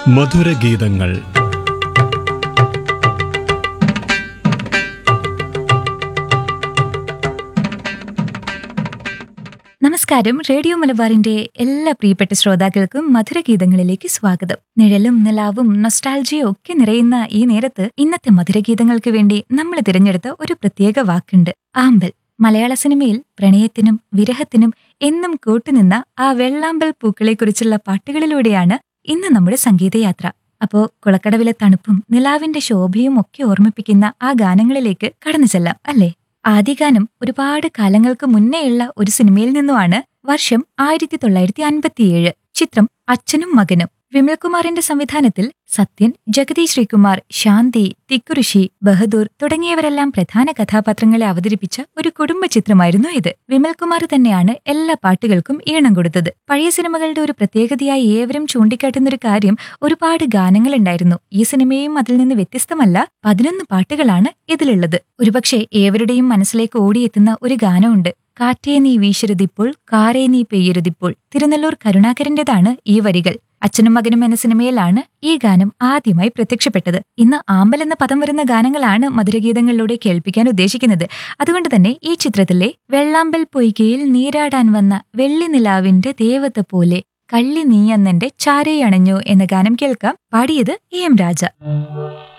മധുരഗീതങ്ങൾ നമസ്കാരം റേഡിയോ മലബാറിന്റെ എല്ലാ പ്രിയപ്പെട്ട ശ്രോതാക്കൾക്കും മധുരഗീതങ്ങളിലേക്ക് സ്വാഗതം നിഴലും നിലാവും നൊസ്റ്റാൾജിയും ഒക്കെ നിറയുന്ന ഈ നേരത്ത് ഇന്നത്തെ മധുരഗീതങ്ങൾക്ക് വേണ്ടി നമ്മൾ തിരഞ്ഞെടുത്ത ഒരു പ്രത്യേക വാക്കുണ്ട് ആമ്പൽ മലയാള സിനിമയിൽ പ്രണയത്തിനും വിരഹത്തിനും എന്നും കൂട്ടുനിന്ന ആ വെള്ളാമ്പൽ പൂക്കളെക്കുറിച്ചുള്ള പാട്ടുകളിലൂടെയാണ് ഇന്ന് നമ്മുടെ സംഗീതയാത്ര അപ്പോ കുളക്കടവിലെ തണുപ്പും നിലാവിന്റെ ശോഭയും ഒക്കെ ഓർമ്മിപ്പിക്കുന്ന ആ ഗാനങ്ങളിലേക്ക് കടന്നു ചെല്ലാം അല്ലേ ആദ്യഗാനം ഒരുപാട് കാലങ്ങൾക്ക് മുന്നേയുള്ള ഒരു സിനിമയിൽ നിന്നുമാണ് വർഷം ആയിരത്തി തൊള്ളായിരത്തി അൻപത്തിയേഴ് ചിത്രം അച്ഛനും മകനും വിമൽകുമാറിന്റെ സംവിധാനത്തിൽ സത്യൻ ജഗതി ശ്രീകുമാർ ശാന്തി തിക്കുറിശി ബഹദൂർ തുടങ്ങിയവരെല്ലാം പ്രധാന കഥാപാത്രങ്ങളെ അവതരിപ്പിച്ച ഒരു കുടുംബ ചിത്രമായിരുന്നു ഇത് വിമൽകുമാർ തന്നെയാണ് എല്ലാ പാട്ടുകൾക്കും ഈണം കൊടുത്തത് പഴയ സിനിമകളുടെ ഒരു പ്രത്യേകതയായി ഏവരും ചൂണ്ടിക്കാട്ടുന്നൊരു കാര്യം ഒരുപാട് ഗാനങ്ങളുണ്ടായിരുന്നു ഈ സിനിമയും അതിൽ നിന്ന് വ്യത്യസ്തമല്ല പതിനൊന്ന് പാട്ടുകളാണ് ഇതിലുള്ളത് ഒരുപക്ഷെ ഏവരുടെയും മനസ്സിലേക്ക് ഓടിയെത്തുന്ന ഒരു ഗാനമുണ്ട് കാറ്റേ നീ വീശരുതിപ്പോൾ കാറേ നീ പെയ്യരുതിപ്പോൾ തിരുനെല്ലൂർ കരുണാകരന്റേതാണ് ഈ വരികൾ അച്ഛനും മകനും എന്ന സിനിമയിലാണ് ഈ ഗാനം ആദ്യമായി പ്രത്യക്ഷപ്പെട്ടത് ഇന്ന് ആമ്പൽ എന്ന പദം വരുന്ന ഗാനങ്ങളാണ് മധുരഗീതങ്ങളിലൂടെ കേൾപ്പിക്കാൻ ഉദ്ദേശിക്കുന്നത് അതുകൊണ്ട് തന്നെ ഈ ചിത്രത്തിലെ വെള്ളാമ്പൽ പൊയ്കയിൽ നീരാടാൻ വന്ന വെള്ളി നിലാവിന്റെ ദേവത പോലെ കള്ളി നീയന്നെന്റെ ചാരയണഞ്ഞു എന്ന ഗാനം കേൾക്കാം പാടിയത് എ എം രാജ